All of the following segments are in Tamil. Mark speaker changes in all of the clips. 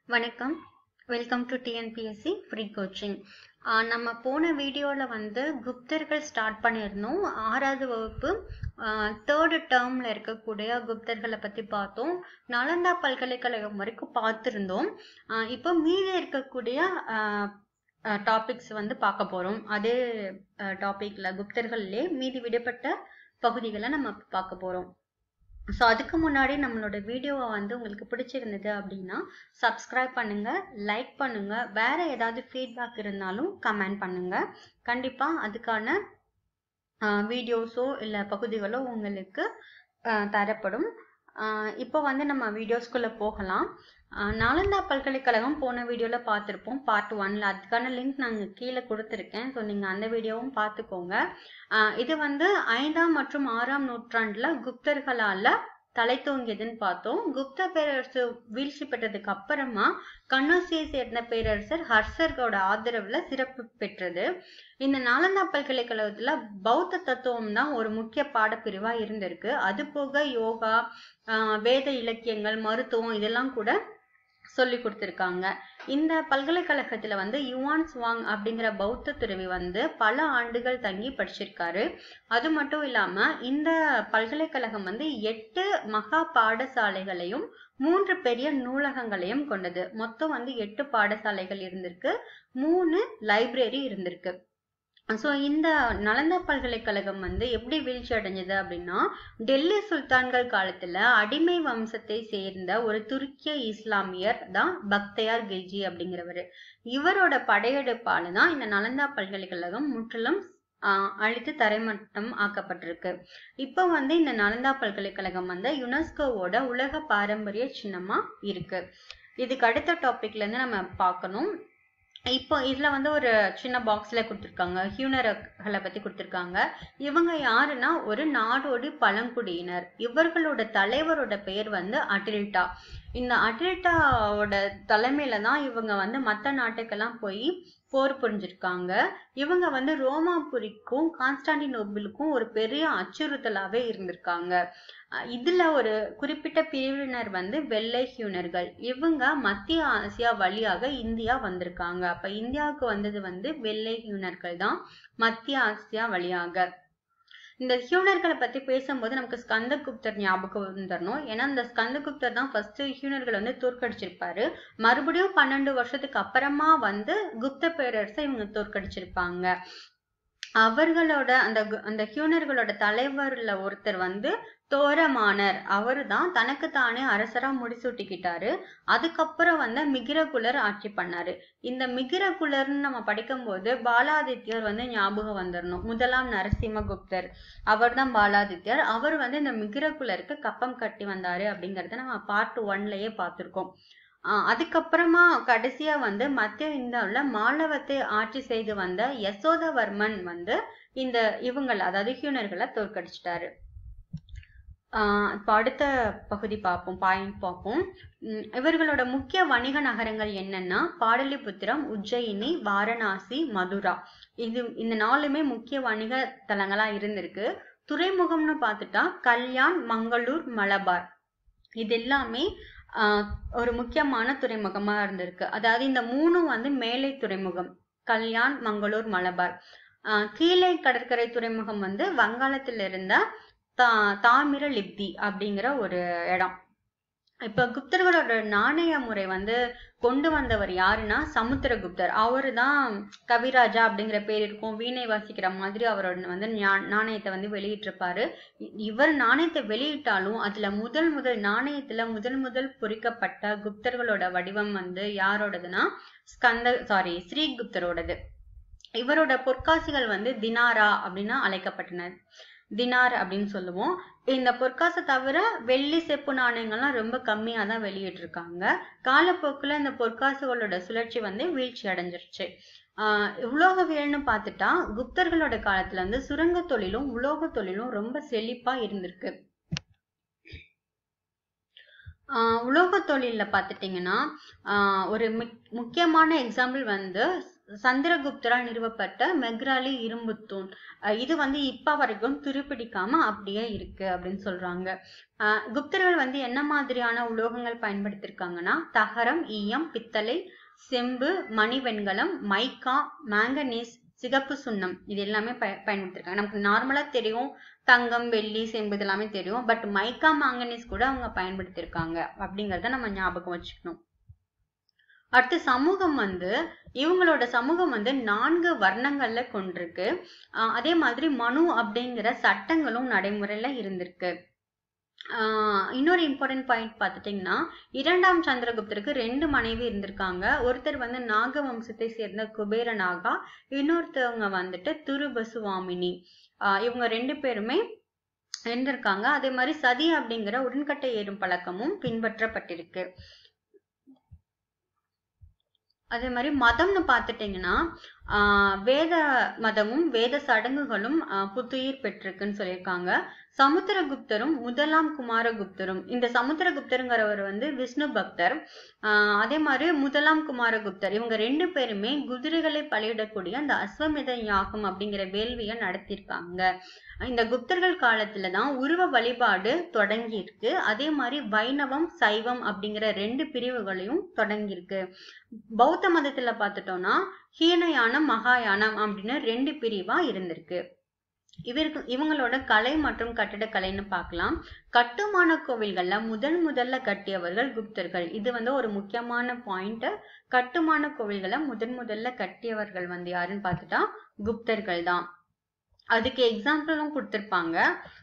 Speaker 1: வணக்கம் welcome to TNPSC free coaching நம்ம போன வீடியோவில் வந்து குப்தர்கள் ஸ்டார்ட் பண்ணியிருந்தோம் ஆறாவது வகுப்பு தேர்டு டேர்மில் இருக்கக்கூடிய குப்தர்களை பற்றி பார்த்தோம் நலந்தா பல்கலைக்கழகம் வரைக்கும் பார்த்துருந்தோம் ஆஹ் இப்போ மீதி இருக்கக்கூடிய டாபிக்ஸ் வந்து பார்க்க போகிறோம் அதே டாப்பிக்கில் குப்தர்கள்லே மீதி விடுபட்ட பகுதிகளை நம்ம பார்க்க போகிறோம் ஸோ அதுக்கு முன்னாடி நம்மளோட வீடியோவை வந்து உங்களுக்கு பிடிச்சிருந்தது அப்படின்னா சப்ஸ்கிரைப் பண்ணுங்க லைக் பண்ணுங்க வேற ஏதாவது ஃபீட்பேக் இருந்தாலும் கமெண்ட் பண்ணுங்க கண்டிப்பா அதுக்கான வீடியோஸோ இல்லை பகுதிகளோ உங்களுக்கு தரப்படும் இப்போ வந்து நம்ம வீடியோஸ்குள்ளே போகலாம் நாலந்தா பல்கலைக்கழகம் போன வீடியோவில் பார்த்துருப்போம் பார்ட் ஒன்ல அதுக்கான லிங்க் நாங்கள் கீழே கொடுத்துருக்கேன் ஸோ நீங்கள் அந்த வீடியோவும் பார்த்துக்கோங்க இது வந்து ஐந்தாம் மற்றும் ஆறாம் நூற்றாண்டில் குப்தர்களால் தலை தோங்கியதுன்னு பார்த்தோம் குப்த பேரரசு வீழ்ச்சி பெற்றதுக்கு அப்புறமா கண்ணோசியை சேர்ந்த பேரரசர் ஹர்ஷர்களோட ஆதரவுல சிறப்பு பெற்றது இந்த நாலந்தா பல்கலைக்கழகத்துல பௌத்த தத்துவம் தான் ஒரு முக்கிய பாடப்பிரிவா இருந்திருக்கு அது போக யோகா வேத இலக்கியங்கள் மருத்துவம் இதெல்லாம் கூட சொல்லி கொடுத்துருக்காங்க இந்த பல்கலைக்கழகத்துல வந்து யுவான் ஸ்வாங் அப்படிங்கிற பௌத்த துறவி வந்து பல ஆண்டுகள் தங்கி படிச்சிருக்காரு அது மட்டும் இல்லாம இந்த பல்கலைக்கழகம் வந்து எட்டு மகா பாடசாலைகளையும் மூன்று பெரிய நூலகங்களையும் கொண்டது மொத்தம் வந்து எட்டு பாடசாலைகள் இருந்திருக்கு மூணு லைப்ரரி இருந்திருக்கு ஸோ இந்த நலந்தா பல்கலைக்கழகம் வந்து எப்படி வீழ்ச்சி அடைஞ்சது அப்படின்னா டெல்லி சுல்தான்கள் காலத்துல அடிமை வம்சத்தை சேர்ந்த ஒரு துருக்கிய இஸ்லாமியர் தான் பக்தயார் கில்ஜி அப்படிங்கிறவர் இவரோட படையெடுப்பால தான் இந்த நலந்தா பல்கலைக்கழகம் முற்றிலும் அழித்து தரைமட்டம் ஆக்கப்பட்டிருக்கு இப்போ வந்து இந்த நலந்தா பல்கலைக்கழகம் வந்து யுனெஸ்கோவோட உலக பாரம்பரிய சின்னமா இருக்கு இதுக்கு அடுத்த டாபிக்ல இருந்து நம்ம பார்க்கணும் இப்போ இதுல வந்து ஒரு சின்ன பாக்ஸ்ல கொடுத்துருக்காங்க ஹியூனர்களை பத்தி கொடுத்துருக்காங்க இவங்க யாருன்னா ஒரு நாடோடி பழங்குடியினர் இவர்களோட தலைவரோட பெயர் வந்து அட்டில்டா இந்த அட்டில்டாவோட தலைமையில தான் இவங்க வந்து மற்ற நாட்டுக்கெல்லாம் போய் போர் புரிஞ்சிருக்காங்க இவங்க வந்து ரோமாபுரிக்கும் கான்ஸ்டாண்டினோபிளுக்கும் ஒரு பெரிய அச்சுறுத்தலாவே இருந்திருக்காங்க இதுல ஒரு குறிப்பிட்ட பிரிவினர் வந்து வெள்ளை ஹியூனர்கள் இவங்க மத்திய ஆசியா வழியாக இந்தியா வந்திருக்காங்க அப்ப இந்தியாவுக்கு வந்தது வந்து வெள்ளை ஹியூனர்கள் தான் மத்திய ஆசியா வழியாக இந்த ஹியூனர்களை பத்தி பேசும்போது நமக்கு ஸ்கந்தகுப்தர் ஞாபகம் வந்துடணும் ஏன்னா இந்த ஸ்கந்தகுப்தர் தான் ஃபர்ஸ்ட் ஹியூனர்களை வந்து தோற்கடிச்சிருப்பாரு மறுபடியும் பன்னெண்டு வருஷத்துக்கு அப்புறமா வந்து குப்த பேரரசை இவங்க தோற்கடிச்சிருப்பாங்க அவர்களோட அந்த அந்த ஹியூனர்களோட தலைவர்ல ஒருத்தர் வந்து தோரமானர் அவரு தான் தனக்கு தானே அரசரா முடிசூட்டிக்கிட்டாரு அதுக்கப்புறம் வந்து மிகிரகுலர் ஆட்சி பண்ணாரு இந்த மிகிரகுலர்னு நம்ம படிக்கும் போது பாலாதித்யர் வந்து ஞாபகம் வந்துடணும் முதலாம் நரசிம்மகுப்தர் அவர் தான் பாலாதித்யர் அவர் வந்து இந்த மிகிரகுலருக்கு கப்பம் கட்டி வந்தாரு அப்படிங்கறத நம்ம பார்ட் ஒன்லயே பார்த்திருக்கோம் ஆஹ் அதுக்கப்புறமா கடைசியா வந்து மத்திய இந்தியாவுல மாலவத்தை ஆட்சி செய்து வந்த யசோதவர்மன் வந்து இந்த இவங்களை அதாவது ஹியூனர்களை தோற்கடிச்சிட்டாரு ஆஹ் இப்போ அடுத்த பகுதி பார்ப்போம் பாயிண்ட் பார்ப்போம் இவர்களோட முக்கிய வணிக நகரங்கள் என்னன்னா பாடலிபுத்திரம் உஜ்ஜயினி வாரணாசி மதுரா இது இந்த நாலுமே முக்கிய வணிக தலங்களா இருந்திருக்கு துறைமுகம்னு பார்த்துட்டா கல்யாண் மங்களூர் மலபார் இது எல்லாமே ஒரு முக்கியமான துறைமுகமா இருந்திருக்கு அதாவது இந்த மூணும் வந்து மேலை துறைமுகம் கல்யாண் மங்களூர் மலபார் கீழே கடற்கரை துறைமுகம் வந்து வங்காளத்துல இருந்த தா தாமிர லிப்தி அப்படிங்கிற ஒரு இடம் இப்ப குப்தர்களோட நாணய முறை வந்து கொண்டு வந்தவர் யாருன்னா சமுத்திரகுப்தர் அவரு தான் கவிராஜா அப்படிங்கிற பேர் இருக்கும் வீணை வாசிக்கிற மாதிரி அவரோட வந்து நாணயத்தை வந்து வெளியிட்டிருப்பாரு இவர் நாணயத்தை வெளியிட்டாலும் அதுல முதல் முதல் நாணயத்துல முதல் முதல் பொறிக்கப்பட்ட குப்தர்களோட வடிவம் வந்து யாரோடதுன்னா ஸ்கந்த சாரி ஸ்ரீகுப்தரோடது இவரோட பொற்காசிகள் வந்து தினாரா அப்படின்னு அழைக்கப்பட்டனர் தினார் அப்படின்னு சொல்லுவோம் இந்த பொற்காசை தவிர வெள்ளி செப்பு நாணயங்கள்லாம் ரொம்ப கம்மியா தான் வெளியிட்டிருக்காங்க காலப்போக்குல இந்த பொற்காசுகளோட சுழற்சி வந்து வீழ்ச்சி அடைஞ்சிருச்சு ஆஹ் உலோகவியல்னு பார்த்துட்டா குப்தர்களோட காலத்துல வந்து சுரங்க தொழிலும் உலோக தொழிலும் ரொம்ப செழிப்பா இருந்திருக்கு ஆஹ் உலோக தொழில பார்த்துட்டீங்கன்னா ஆஹ் ஒரு முக்கியமான எக்ஸாம்பிள் வந்து சந்திரகுப்தரால் நிறுவப்பட்ட மெக்ராலி இரும்புத்தூண் அஹ் இது வந்து இப்ப வரைக்கும் துருப்பிடிக்காம அப்படியே இருக்கு அப்படின்னு சொல்றாங்க அஹ் குப்தர்கள் வந்து என்ன மாதிரியான உலோகங்கள் பயன்படுத்தியிருக்காங்கன்னா தகரம் ஈயம் பித்தளை செம்பு மணிவெண்கலம் மைக்கா மேங்கனீஸ் சிகப்பு சுண்ணம் இது எல்லாமே பய பயன்படுத்திருக்காங்க நமக்கு நார்மலா தெரியும் தங்கம் வெள்ளி செம்பு இது எல்லாமே தெரியும் பட் மைக்கா மாங்கனீஸ் கூட அவங்க பயன்படுத்தியிருக்காங்க அப்படிங்கறத நம்ம ஞாபகம் வச்சுக்கணும் அடுத்து சமூகம் வந்து இவங்களோட சமூகம் வந்து நான்கு வர்ணங்கள்ல கொண்டிருக்கு ஆஹ் அதே மாதிரி மனு அப்படிங்கிற சட்டங்களும் நடைமுறையில இருந்திருக்கு ஆஹ் இன்னொரு இம்பார்ட்டன்ட் பாயிண்ட் பார்த்துட்டிங்கன்னா இரண்டாம் சந்திரகுப்தருக்கு ரெண்டு மனைவி இருந்திருக்காங்க ஒருத்தர் வந்து நாக வம்சத்தை சேர்ந்த குபேர நாகா இன்னொருத்தவங்க வந்துட்டு துருபசுவாமினி ஆஹ் இவங்க ரெண்டு பேருமே இருந்திருக்காங்க அதே மாதிரி சதி அப்படிங்கிற உடன்கட்டை ஏறும் பழக்கமும் பின்பற்றப்பட்டிருக்கு அதே மாதிரி மதம்னு பார்த்துட்டிங்கன்னா ஆஹ் வேத மதமும் வேத சடங்குகளும் ஆஹ் புத்துயிர் பெற்றிருக்குன்னு சொல்லியிருக்காங்க சமுத்திரகுப்தரும் முதலாம் குமாரகுப்தரும் இந்த சமுத்திரகுப்தருங்கிறவர் வந்து விஷ்ணு பக்தர் ஆஹ் அதே மாதிரி முதலாம் குமாரகுப்தர் இவங்க ரெண்டு பேருமே குதிரைகளை பலியிடக்கூடிய அந்த அஸ்வமேத யாகம் அப்படிங்கிற வேள்வியை நடத்தியிருக்காங்க இந்த குப்தர்கள் காலத்துல தான் உருவ வழிபாடு தொடங்கி இருக்கு அதே மாதிரி வைணவம் சைவம் அப்படிங்கிற ரெண்டு பிரிவுகளையும் தொடங்கியிருக்கு பௌத்த மதத்துல பார்த்துட்டோம்னா ஹீனயானம் மகாயானம் அப்படின்னு ரெண்டு பிரிவா இருந்திருக்கு இவருக்கு இவங்களோட கலை மற்றும் கட்டிடக்கலைன்னு பார்க்கலாம் கட்டுமான கோவில்கள்ல முதன் முதல்ல கட்டியவர்கள் குப்தர்கள் இது வந்து ஒரு முக்கியமான பாயிண்ட் கட்டுமான கோவில்களை முதன் முதல்ல கட்டியவர்கள் வந்து யாருன்னு பார்த்துட்டா குப்தர்கள் தான் அதுக்கு எக்ஸாம்பிளும் கொடுத்திருப்பாங்க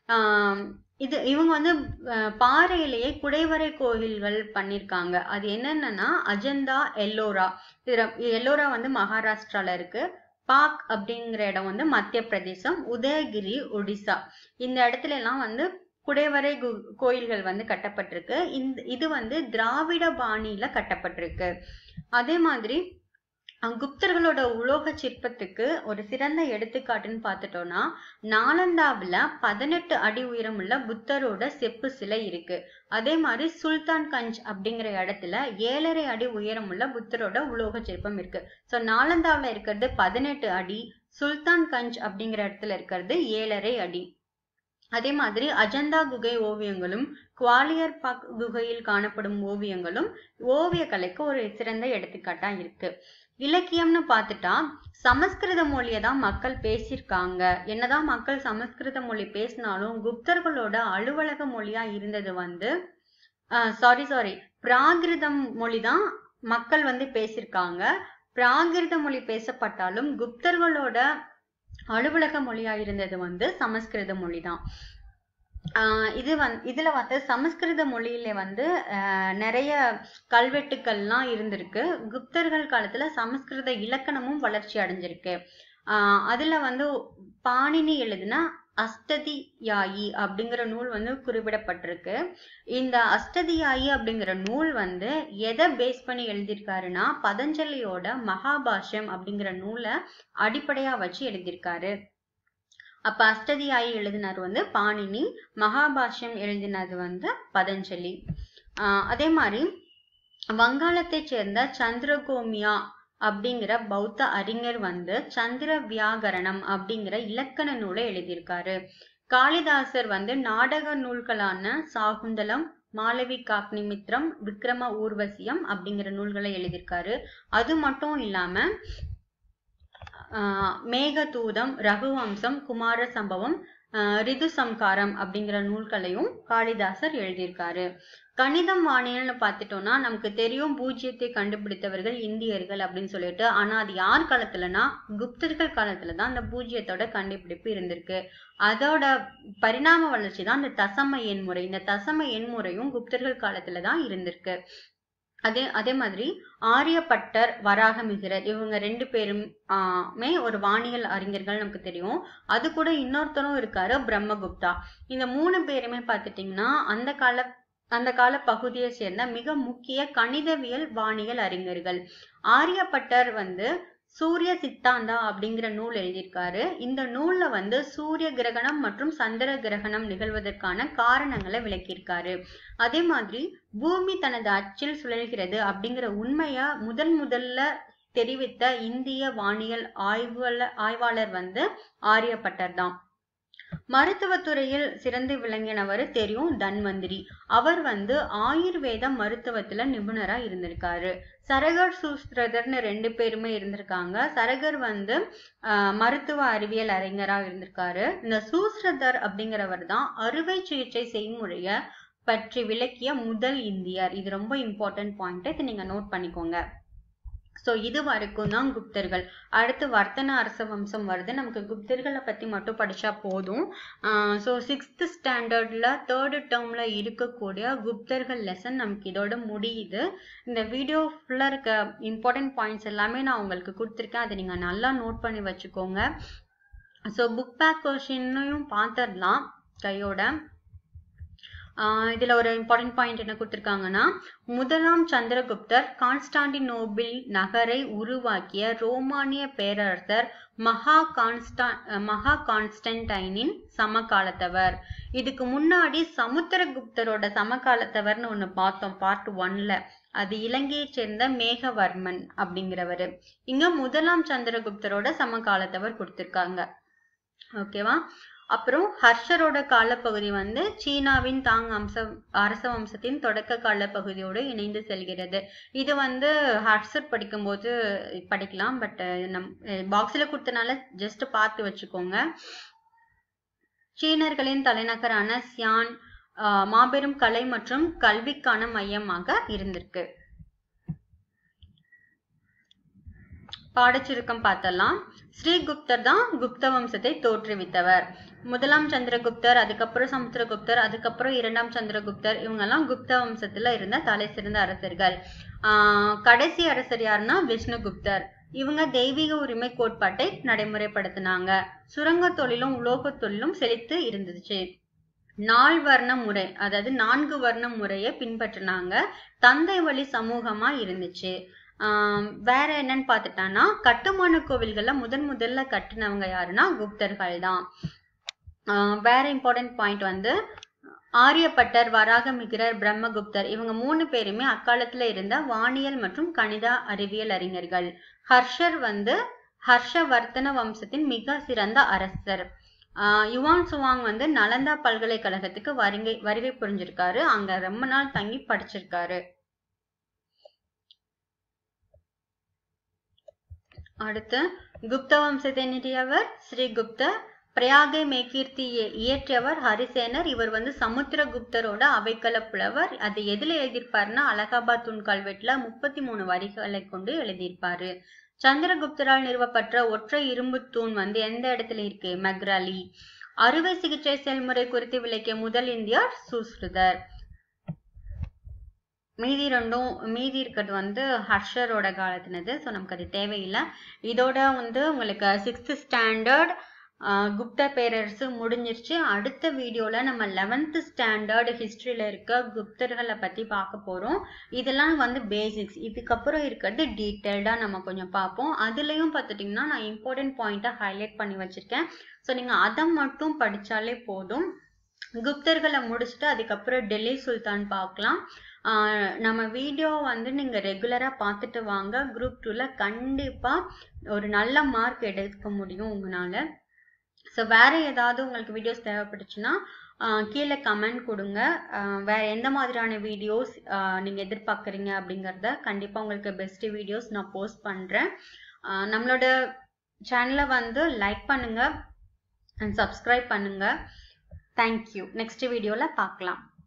Speaker 1: ஆஹ் இது இவங்க வந்து அஹ், பாறையிலேயே குடைவரை கோயில்கள் பண்ணியிருக்காங்க அது என்னென்னன்னா அஜந்தா எல்லோரா இதுல எல்லோரா வந்து மகாராஷ்டிரால இருக்கு பாக் அப்படிங்கிற இடம் வந்து மத்திய பிரதேசம் உதயகிரி ஒடிசா இந்த இடத்துல எல்லாம் வந்து குடைவரை கு- கோயில்கள் வந்து கட்டப்பட்டிருக்கு இந்த இது வந்து திராவிட பாணியில கட்டப்பட்டிருக்கு அதே மாதிரி அஹ் குப்தர்களோட உலோக சிற்பத்துக்கு ஒரு சிறந்த எடுத்துக்காட்டுன்னு பார்த்துட்டோம்னா நாலந்தாவுல பதினெட்டு அடி உயரமுள்ள புத்தரோட செப்பு சிலை இருக்கு அதே மாதிரி சுல்தான் கஞ்ச் அப்படிங்கிற இடத்துல ஏழரை அடி உயரமுள்ள புத்தரோட உலோக சிற்பம் இருக்கு ஸோ நாலந்தாவுல இருக்கிறது பதினெட்டு அடி சுல்தான் கஞ்ச் அப்படிங்கிற இடத்துல இருக்கிறது ஏழரை அடி அதே மாதிரி அஜந்தா குகை ஓவியங்களும் குவாலியர் பாக் குகையில் காணப்படும் ஓவியங்களும் ஓவிய கலைக்கு ஒரு சிறந்த எடுத்துக்காட்டா இருக்கு இலக்கியம்னு பார்த்துட்டா சமஸ்கிருத மொழியை தான் மக்கள் பேசியிருக்காங்க என்னதான் மக்கள் சமஸ்கிருத மொழி பேசினாலும் குப்தர்களோட அலுவலக மொழியா இருந்தது வந்து சாரி சாரி பிராகிருதம் மொழி தான் மக்கள் வந்து பேசியிருக்காங்க பிராகிருத மொழி பேசப்பட்டாலும் குப்தர்களோட அலுவலக மொழியா இருந்தது வந்து சமஸ்கிருத மொழி தான் ஆஹ் இது வந் இதுல வந்து சமஸ்கிருத மொழியில வந்து ஆஹ் நிறைய கல்வெட்டுக்கள்லாம் இருந்திருக்கு குப்தர்கள் காலத்துல சமஸ்கிருத இலக்கணமும் வளர்ச்சி அடைஞ்சிருக்கு ஆஹ் அதுல வந்து பாணினி எழுதின அஷ்டதியாயி அப்படிங்கிற நூல் வந்து குறிப்பிடப்பட்டிருக்கு இந்த அஷ்டதியாயி அப்படிங்கிற நூல் வந்து எதை பேஸ் பண்ணி எழுதியிருக்காருன்னா பதஞ்சலியோட மகாபாஷ்யம் அப்படிங்கிற நூலை அடிப்படையா வச்சு எழுதியிருக்காரு அப்ப அஷ்டதியாயி எழுதினார் வந்து பாணினி மகாபாஷ்யம் எழுதினது வந்து பதஞ்சலி ஆஹ் அதே மாதிரி வங்காளத்தைச் சேர்ந்த சந்திரகோமியா அப்படிங்கிற பௌத்த அறிஞர் வந்து சந்திர வியாகரணம் அப்படிங்கிற இலக்கண நூலை எழுதியிருக்காரு காளிதாசர் வந்து நாடக நூல்களான சாகுந்தலம் மாளவி காக்னிமித்ரம் விக்ரம ஊர்வசியம் அப்படிங்கிற நூல்களை எழுதியிருக்காரு அது மட்டும் இல்லாம ஆஹ் மேகதூதம் ரகுவம்சம் குமார சம்பவம் ஆஹ் ரிது சம்காரம் அப்படிங்கிற நூல்களையும் காளிதாசர் எழுதியிருக்காரு கணிதம் வானியல்னு பார்த்துட்டோம்னா நமக்கு தெரியும் பூஜ்ஜியத்தை கண்டுபிடித்தவர்கள் இந்தியர்கள் அப்படின்னு சொல்லிட்டு ஆனா அது யார் காலத்துலனா குப்தர்கள் காலத்துல தான் அந்த பூஜ்ஜியத்தோட கண்டுபிடிப்பு இருந்திருக்கு அதோட பரிணாம வளர்ச்சி தான் இந்த தசம எண்முறை இந்த தசம எண்முறையும் குப்தர்கள் காலத்துல தான் இருந்திருக்கு அதே அதே மாதிரி ஆரியப்பட்டர் வராகமிகிரர் இவங்க ரெண்டு பேரும் ஆமே ஒரு வானியல் அறிஞர்கள் நமக்கு தெரியும் அது கூட இன்னொருத்தரும் இருக்காரு பிரம்மகுப்தா இந்த மூணு பேருமே பார்த்துட்டிங்கன்னா அந்த கால அந்த கால பகுதியை சேர்ந்த மிக முக்கிய கணிதவியல் வானியல் அறிஞர்கள் ஆரியப்பட்டர் வந்து சூரிய சித்தாந்தா அப்படிங்கிற நூல் எழுதியிருக்காரு இந்த நூல்ல வந்து சூரிய கிரகணம் மற்றும் சந்திர கிரகணம் நிகழ்வதற்கான காரணங்களை விளக்கியிருக்காரு அதே மாதிரி பூமி தனது அச்சில் சுழல்கிறது அப்படிங்கிற உண்மைய முதன் முதல்ல தெரிவித்த இந்திய வானியல் ஆய்வாளர் ஆய்வாளர் வந்து ஆரியப்பட்டர் தான் மருத்துவத்துறையில் சிறந்து விளங்கினவர் தெரியும் தன்வந்திரி அவர் வந்து ஆயுர்வேத மருத்துவத்துல நிபுணரா இருந்திருக்காரு சரகர் சூஸ்திரதர்னு ரெண்டு பேருமே இருந்திருக்காங்க சரகர் வந்து ஆஹ் மருத்துவ அறிவியல் அறிஞரா இருந்திருக்காரு இந்த சூஸ்திரதர் அப்படிங்கிறவர் தான் அறுவை சிகிச்சை செய்முறைய பற்றி விளக்கிய முதல் இந்தியர் இது ரொம்ப இம்பார்ட்டன்ட் பாயிண்ட் இதை நீங்க நோட் பண்ணிக்கோங்க ஸோ இது வரைக்கும் தான் குப்தர்கள் அடுத்து வர்த்தன அரச வம்சம் வருது நமக்கு குப்தர்களை பற்றி மட்டும் படித்தா போதும் ஸோ சிக்ஸ்த் ஸ்டாண்டர்டில் தேர்டு டேர்மில் இருக்கக்கூடிய குப்தர்கள் லெசன் நமக்கு இதோட முடியுது இந்த வீடியோ ஃபுல்லாக இருக்க இம்பார்ட்டன்ட் பாயிண்ட்ஸ் எல்லாமே நான் உங்களுக்கு கொடுத்துருக்கேன் அதை நீங்கள் நல்லா நோட் பண்ணி வச்சுக்கோங்க ஸோ புக் பேக் கொஷின்னையும் பார்த்துடலாம் கையோட இதுல ஒரு இம்பார்ட்டன்ட் பாயிண்ட் என்ன கொடுத்துருக்காங்கன்னா முதலாம் சந்திரகுப்தர் கான்ஸ்டாண்டினோபிள் நகரை உருவாக்கிய ரோமானிய பேரரசர் மகா கான்ஸ்டா மகா கான்ஸ்டன்டைனின் சமகாலத்தவர் இதுக்கு முன்னாடி சமுத்திரகுப்தரோட சமகாலத்தவர்னு ஒண்ணு பார்த்தோம் பார்ட் ஒன்ல அது இலங்கையை சேர்ந்த மேகவர்மன் அப்படிங்கிறவரு இங்க முதலாம் சந்திரகுப்தரோட சமகாலத்தவர் கொடுத்திருக்காங்க ஓகேவா அப்புறம் ஹர்ஷரோட காலப்பகுதி வந்து சீனாவின் தாங் அம்சம் அரச வம்சத்தின் தொடக்க காலப்பகுதியோடு இணைந்து செல்கிறது இது வந்து ஹர்ஷர் படிக்கும்போது படிக்கலாம் பட் நம் பாக்ஸில் கொடுத்தனால ஜஸ்ட் பார்த்து வச்சுக்கோங்க சீனர்களின் தலைநகரான சியான் மாபெரும் கலை மற்றும் கல்விக்கான மையமாக இருந்திருக்கு பாடச்சுருக்கம் பார்த்தலாம் ஸ்ரீகுப்தர் தான் குப்த வம்சத்தை தோற்றுவித்தவர் முதலாம் சந்திரகுப்தர் அதுக்கப்புறம் சமுத்திரகுப்தர் அதுக்கப்புறம் இரண்டாம் சந்திரகுப்தர் இவங்கெல்லாம் குப்த வம்சத்துல இருந்த தலை சிறந்த அரசர்கள் ஆஹ் கடைசி அரசர் யாருன்னா விஷ்ணுகுப்தர் இவங்க தெய்வீக உரிமை கோட்பாட்டை நடைமுறைப்படுத்தினாங்க சுரங்க தொழிலும் உலோக தொழிலும் செழித்து இருந்துச்சு நால் வர்ண முறை அதாவது நான்கு வர்ண முறையை பின்பற்றினாங்க தந்தை வழி சமூகமா இருந்துச்சு வேற என்னன்னு பார்த்துட்டான்னா கட்டுமான கோவில்கள்ல முதன் முதல்ல கட்டினவங்க யாருன்னா குப்தர்கள் தான் வேற இம்பார்ட்டன்ட் பாயிண்ட் வந்து ஆரியப்பட்டர் வராகமிகிரர் பிரம்மகுப்தர் இவங்க மூணு பேருமே அக்காலத்துல இருந்த வானியல் மற்றும் கணித அறிவியல் அறிஞர்கள் ஹர்ஷர் வந்து ஹர்ஷவர்த்தன வம்சத்தின் மிக சிறந்த அரசர் யுவான் சுவாங் வந்து நலந்தா பல்கலைக்கழகத்துக்கு வருகை வருகை புரிஞ்சிருக்காரு அங்க ரொம்ப நாள் தங்கி படிச்சிருக்காரு அடுத்து குப்த வம்சத்தை நிறுவியவர் ஸ்ரீகுப்த பிரயாகை மேகீர்த்தி இயற்றியவர் ஹரிசேனர் இவர் வந்து சமுத்திரகுப்தரோட அவைக்கள புலவர் அது எதுல எழுதியிருப்பாருன்னா அலகாபாத் தூண் கல்வெட்டுல முப்பத்தி மூணு வரிகளை கொண்டு எழுதியிருப்பாரு சந்திரகுப்தரால் நிறுவப்பட்ட ஒற்றை இரும்பு தூண் வந்து எந்த இடத்துல இருக்கு மெக்ராலி அறுவை சிகிச்சை செயல்முறை குறித்து விளக்கிய முதல் இந்தியர் சுஸ்ருதர் மீதி ரெண்டும் மீதி இருக்கிறது வந்து ஹர்ஷரோட காலத்தினது ஸோ நமக்கு அது தேவையில்லை இதோட வந்து உங்களுக்கு சிக்ஸ்த் ஸ்டாண்டர்ட் குப்த பேரரசு முடிஞ்சிருச்சு அடுத்த வீடியோவில் நம்ம லெவன்த்து ஸ்டாண்டர்ட் ஹிஸ்ட்ரியில் இருக்க குப்தர்களை பற்றி பார்க்க போகிறோம் இதெல்லாம் வந்து பேசிக்ஸ் இதுக்கப்புறம் இருக்கிறது டீட்டெயில்டாக நம்ம கொஞ்சம் பார்ப்போம் அதுலேயும் பார்த்துட்டிங்கன்னா நான் இம்பார்ட்டன்ட் பாயிண்ட்டை ஹைலைட் பண்ணி வச்சுருக்கேன் ஸோ நீங்கள் அதை மட்டும் படித்தாலே போதும் குப்தர்களை முடிச்சுட்டு அதுக்கப்புறம் டெல்லி சுல்தான் பார்க்கலாம் நம்ம வீடியோ வந்து நீங்கள் ரெகுலராக பார்த்துட்டு வாங்க குரூப் டூவில் கண்டிப்பாக ஒரு நல்ல மார்க் எடுக்க முடியும் உங்களால் ஸோ வேறு ஏதாவது உங்களுக்கு வீடியோஸ் தேவைப்பட்டுச்சுன்னா கீழே கமெண்ட் கொடுங்க வேறு எந்த மாதிரியான வீடியோஸ் நீங்கள் எதிர்பார்க்குறீங்க அப்படிங்கிறத கண்டிப்பாக உங்களுக்கு பெஸ்ட்டு வீடியோஸ் நான் போஸ்ட் பண்ணுறேன் நம்மளோட சேனலை வந்து லைக் பண்ணுங்கள் அண்ட் சப்ஸ்கிரைப் பண்ணுங்கள் தேங்க்யூ நெக்ஸ்ட் வீடியோவில் பார்க்கலாம்